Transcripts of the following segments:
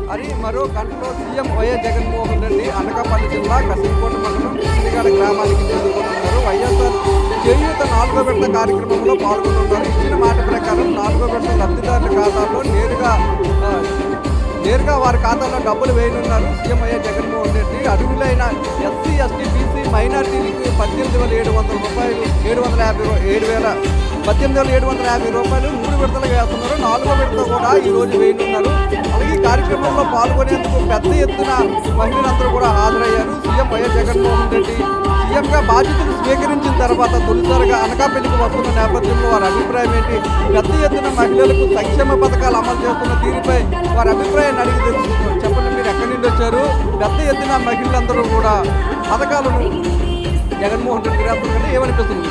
అని మరో గంటలో సీఎం వైఎస్ జగన్మోహన్ రెడ్డి అనకాపల్లి జిల్లా కసింకోట మండలం కృష్ణగాడ గ్రామానికి చేరుకుంటున్నారు వైఎస్ఆర్ చేయూత నాలుగో విడత కార్యక్రమంలో పాల్గొనున్నారు ఇచ్చిన మాట ప్రకారం నాలుగో విడత లబ్ధిదారుల ఖాతాల్లో నేరుగా ఆ, నేరుగా వారి ఖాతాలో డబ్బులు వేయనున్నారు సీఎం వైఎస్ జగన్మోహన్ రెడ్డి అర్హులైన ఎస్సీ ఎస్టీ బీసీ మైనార్టీలకు పద్దెనిమిది వేల ఏడు వందల రూపాయలు ఏడు వందల యాభై రూ- ఏడు వేల పద్దెనిమిది వేల ఏడు వందల యాభై రూపాయలు మూడు విడతలుగా వేస్తున్నారు నాలుగో విడత కూడా ఈ రోజు వేయనున్నారు అలాగే ఈ కార్యక్రమంలో పాల్గొనేందుకు పెద్ద ఎత్తున మహిళలందరూ కూడా హాజరయ్యారు సీఎం వైఎస్ జగన్మోహన్ రెడ్డి సీఎంగా బాధ్యతలు స్వీకరించిన తర్వాత తొలిసారిగా అనకాపల్లికి వస్తున్న నేపథ్యంలో వారి అభిప్రాయం ఏంటి పెద్ద ఎత్తున మహిళలకు సంక్షేమ పథకాలు అమలు చేస్తున్న తీరుపై వారి అభిప్రాయాన్ని అడిగి తెలుసుకుంటారు చెప్పండి మీరు ఎక్కడి నుండి వచ్చారు పెద్ద ఎత్తున మహిళలందరూ కూడా పథకాలను జగన్మోహన్ రెడ్డి గారు వేస్తున్నారు ఏమనిపిస్తుంది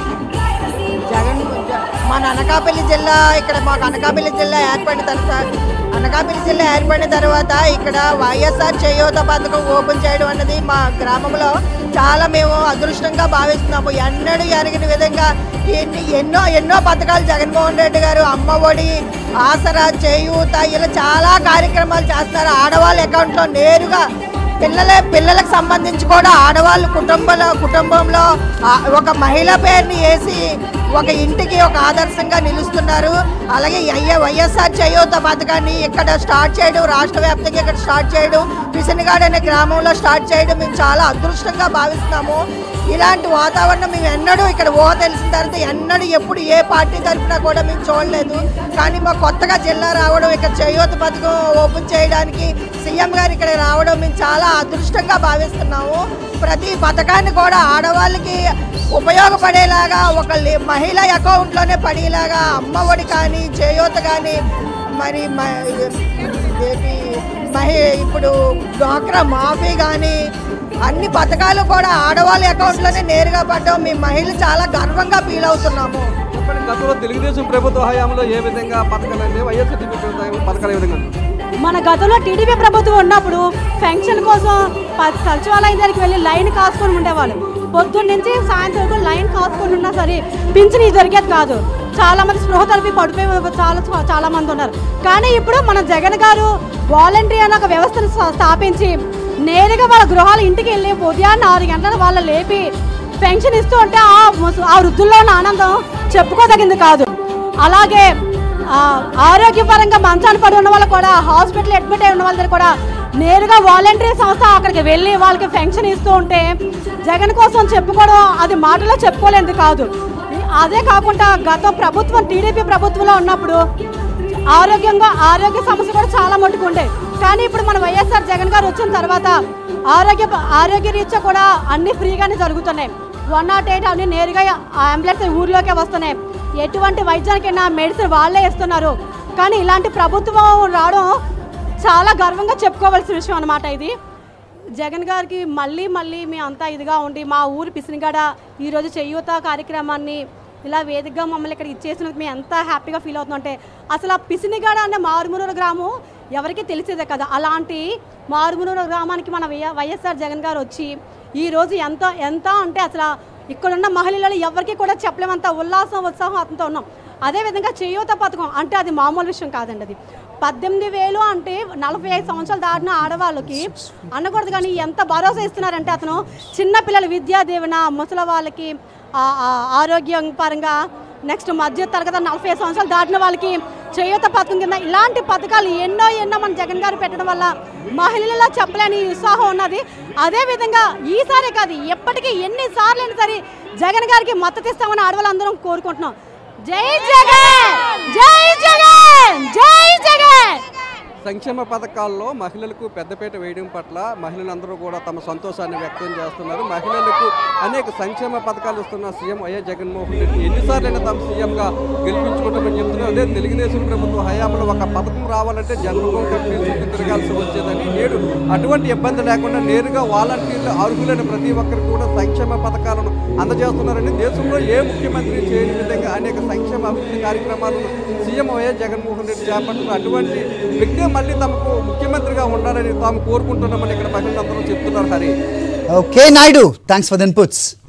జగన్ జ- మన అనకాపల్లి జిల్లా ఇక్కడ మాకు అనకాపల్లి జిల్లా ఏర్పడిన తర్వాత అనకాపల్లి జిల్లా ఏర్పడిన తర్వాత ఇక్కడ వైఎస్ఆర్ చేయూత పథకం ఓపెన్ చేయడం అన్నది మా గ్రామంలో చాలా మేము అదృష్టంగా భావిస్తున్నాము ఎన్నడూ ఎరగని విధంగా ఎన్ని ఎన్నో ఎన్నో పథకాలు జగన్మోహన్ రెడ్డి గారు అమ్మ ఒడి ఆసరా చేయూత ఇలా చాలా కార్యక్రమాలు చేస్తున్నారు ఆడవాళ్ళ అకౌంట్లో నేరుగా పిల్లల పిల్లలకు సంబంధించి కూడా ఆడవాళ్ళు కుటుంబంలో కుటుంబంలో ఆ, ఒక మహిళ పేరుని వేసి ఒక ఇంటికి ఒక ఆదర్శంగా నిలుస్తున్నారు అలాగే అయ్యే వైఎస్ఆర్ చేయూత పథకాన్ని ఇక్కడ స్టార్ట్ చేయడం రాష్ట్ర వ్యాప్తంగా ఇక్కడ స్టార్ట్ చేయడం పిసినిగాడ్ అనే గ్రామంలో స్టార్ట్ చేయడం మేము చాలా అదృష్టంగా భావిస్తున్నాము ఇలాంటి వాతావరణం మేము ఎన్నడూ ఇక్కడ ఓ తెలిసిన తర్వాత ఎన్నడూ ఎప్పుడు ఏ పార్టీ తరఫున కూడా మేము చూడలేదు కానీ మా కొత్తగా జిల్లా రావడం ఇక్కడ చేయూత పథకం ఓపెన్ చేయడానికి సీఎం గారు ఇక్కడ రావడం మేము చాలా అదృష్టంగా భావిస్తున్నాము ప్రతి పథకాన్ని కూడా ఆడవాళ్ళకి ఉపయోగపడేలాగా ఒక లే- మహిళ అకౌంట్లోనే పడేలాగా అమ్మ ఒడి కానీ చేయూత కానీ మరి మ- ఇదేంటి మహి ఇప్పుడు డ్వాక్రా మాఫీ కానీ అన్ని పథకాలు కూడా ఆడవాళ్ళ అకౌంట్లోనే నేరుగా పడ్డాం మేము మహిళలు చాలా గర్వంగా ఫీల్ అవుతున్నాము చెప్పండి గతంలో తెలుగుదేశం ప్రభుత్వ హయాంలో ఏ విధంగా పథకాలు అంటే వైఎస్ఆర్ ప్రభుత్వ పథకాలు ఏ విధంగా ఉన్నాయి? మన గతంలో టీడీపీ ప్రభుత్వం ఉన్నప్పుడు పెన్షన్ కోసం ప- సచివాలయం దగ్గరికి వెళ్ళి లైన్ కాసుకొని ఉండేవాళ్ళు పొద్దున్న నుంచి సాయంత్రం వరకు లైన్ కాసుకొని ఉన్నా సరే పింఛన్ ఇది దొరికేది కాదు చాలా మంది స్పృహ తరపి పడిపోయి చాలా చాలా మంది ఉన్నారు కానీ ఇప్పుడు మన జగన్ గారు వాలంటరీ అనే ఒక వ్యవస్థను స్థా- స్థాపించి నేరుగా వాళ్ళ గృహాల ఇంటికి వెళ్ళి ఉదయాన్నే ఆరు గంటల వాళ్ళ లేపి పెన్షన్ ఇస్తూ ఉంటే ఆ ముస- ఆ వృద్ధుల్లో ఉన్న ఆనందం చెప్పుకోదగింది కాదు అలాగే ఆ, ఆరోగ్యపరంగా మంచాన్ని పడి ఉన్న వాళ్ళు కూడా హాస్పిటల్ అడ్మిట్ అయి ఉన్న వాళ్ళ దగ్గర కూడా నేరుగా వాలంటరీ సంస్థ అక్కడికి వెళ్ళి వాళ్ళకి పెన్షన్ ఇస్తూ ఉంటే జగన్ కోసం చెప్పుకోవడం అది మాటలో చెప్పుకోలేదు కాదు అదే కాకుండా గత ప్రభుత్వం టీడీపీ ప్రభుత్వంలో ఉన్నప్పుడు ఆరోగ్యంగా ఆరోగ్య సమస్య కూడా చాలా మట్టుకు ఉండే కానీ ఇప్పుడు మన వైఎస్ఆర్ జగన్ గారు వచ్చిన తర్వాత ఆరోగ్య ఆరోగ్య రీత్యా కూడా అన్ని ఫ్రీగానే జరుగుతున్నాయి వన్ నాట్ ఎయిట్ అన్ని నేరుగా అంబులెన్స్ ఊర్లోకే వస్తున్నాయి ఎటువంటి వైద్యానికైనా మెడిసిన్ వాళ్ళే ఇస్తున్నారు కానీ ఇలాంటి ప్రభుత్వం రావడం చాలా గర్వంగా చెప్పుకోవాల్సిన విషయం అనమాట ఇది జగన్ గారికి మళ్ళీ మళ్ళీ మీ అంతా ఇదిగా ఉండి మా ఊరు పిసినిగడ ఈరోజు చేయూత కార్యక్రమాన్ని ఇలా వేదికగా మమ్మల్ని ఇక్కడ ఇచ్చేసినందుకు మేము ఎంత హ్యాపీగా ఫీల్ అవుతున్నాం అంటే అసలు ఆ పిసినిగడ అనే మారుమూల గ్రామం ఎవరికీ తెలిసేదే కదా అలాంటి మారుమూల గ్రామానికి మన వైఎ- వైఎస్ఆర్ జగన్ గారు వచ్చి ఈ రోజు ఎంత ఎంత అంటే అసలు ఇక్కడున్న మహిళలు ఎవరికి కూడా చెప్పలేమంత ఉల్లాసం ఉత్సాహం అతనితో ఉన్నాం అదేవిధంగా చేయూత పథకం అంటే అది మామూలు విషయం కాదండి అది పద్దెనిమిది వేలు అంటే నలభై ఐదు సంవత్సరాలు దాటిన ఆడవాళ్ళకి అనకూడదు కానీ ఎంత భరోసా ఇస్తున్నారంటే అతను చిన్న పిల్లల విద్యా దీవెన ముసలి వాళ్ళకి ఆ, ఆ, ఆరోగ్యం పరంగా నెక్స్ట్ మధ్య తరగతి నలభై ఐదు సంవత్సరాలు దాటిన వాళ్ళకి చేయూత పథకం కింద ఇలాంటి పథకాలు ఎన్నో ఎన్నో మన జగన్ గారు పెట్టడం వల్ల మహిళలలో చెప్పలేని ఉత్సాహం ఉన్నది అదేవిధంగా ఈసారి కాదు ఎప్పటికీ ఎన్నిసార్లు అయినా సరే జగన్ గారికి మద్దతు ఇస్తామని ఆడవాళ్ళందరం కోరుకుంటున్నాం జై జగన్ జై జగన్ జై జగన్ సంక్షేమ పథకాల్లో మహిళలకు పెద్దపీట వేయడం పట్ల మహిళలందరూ కూడా తమ సంతోషాన్ని వ్యక్తం చేస్తున్నారు మహిళలకు అనేక సంక్షేమ పథకాలు ఇస్తున్న సీఎం వైఎస్ జగన్మోహన్ రెడ్డి ఎన్నిసార్లైనా తాము సీఎంగా గెలిపించుకుంటామని చెప్తున్నారు అదే తెలుగుదేశం ప్రభుత్వ హయాంలో ఒక పథకం రావాలంటే జన్మభూమి కంపెనీ చుట్టూ తిరగాల్సి వచ్చేదని నేడు అటువంటి ఇబ్బంది లేకుండా నేరుగా వాలంటీర్లు అర్హులైన ప్రతి ఒక్కరికి కూడా సంక్షేమ పథకాలను అందజేస్తున్నారని దేశంలో ఏ ముఖ్యమంత్రి చేయని విధంగా అనేక సంక్షేమ అభివృద్ధి కార్యక్రమాలను సీఎం వైఎస్ జగన్మోహన్ రెడ్డి చేపడుతున్నారు అటువంటి వ్యక్తి మళ్ళీ తమకు ముఖ్యమంత్రిగా ఉండాలని తాము కోరుకుంటున్నామని ఇక్కడ మహిళలందరూ చెప్తున్నారు Hari okay Naidu thanks for the inputs